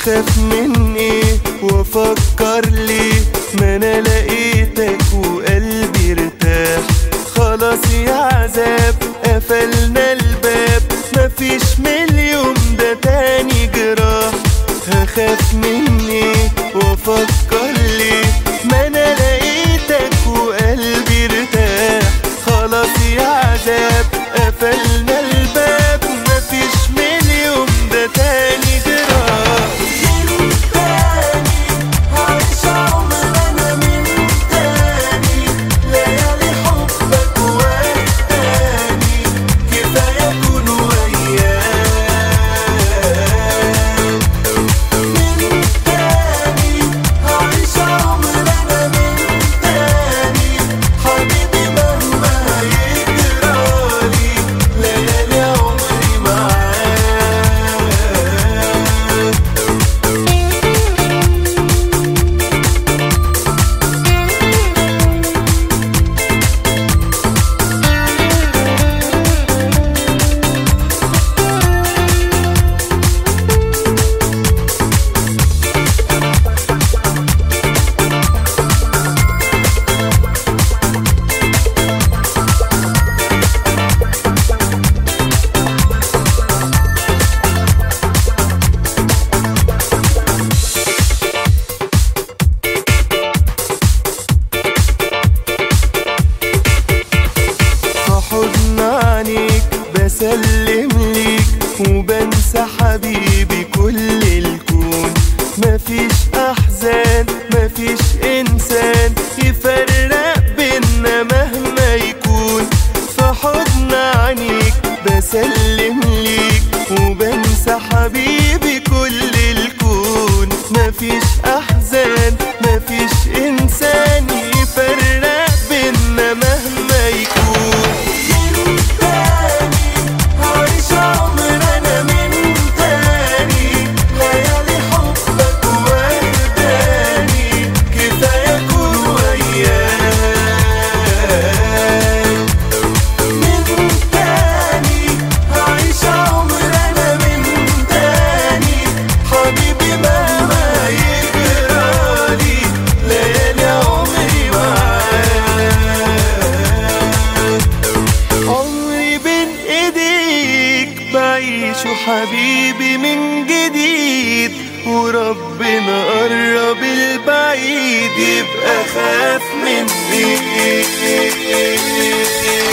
هخاف من ايه وافكر ليه ما انا لقيتك وقلبي ارتاح خلاص يا عذاب قفلنا الباب مفيش من اليوم ده تاني جراح هخاف من ايه وافكر ليه ما انا لقيتك وقلبي ارتاح خلاص يا عذاب قفلنا الباب مفيش من اليوم ده تاني جراح من تاني عايش عمر انا من تاني ليالي حبك وحداني كفايه اكون وياك من تاني عايش عمر انا من تاني حبيبي مهما يجرالي ليالي عمري معاك فحضن عينيك بسلم ليك وبنسى حبيبي كل الكون مفيش احزان مفيش انسان يفرق بينا مهما يكون فحضن عينيك بسلم ليك وبنسى حبيبي كل الكون مفيش احزان مفيش انسان يفرق بينا مهما يكون من تاني عايش عمر انا من تاني ليالي حبك ورداني كفايه اكون وياك من تاني عايش عمر انا من تاني حبيبي مهما يجرالي ليالي عمري معاك عمري بين ايديك بعيشه حبيبي من جديد وربنا قرب البعيد يبقى خاف مني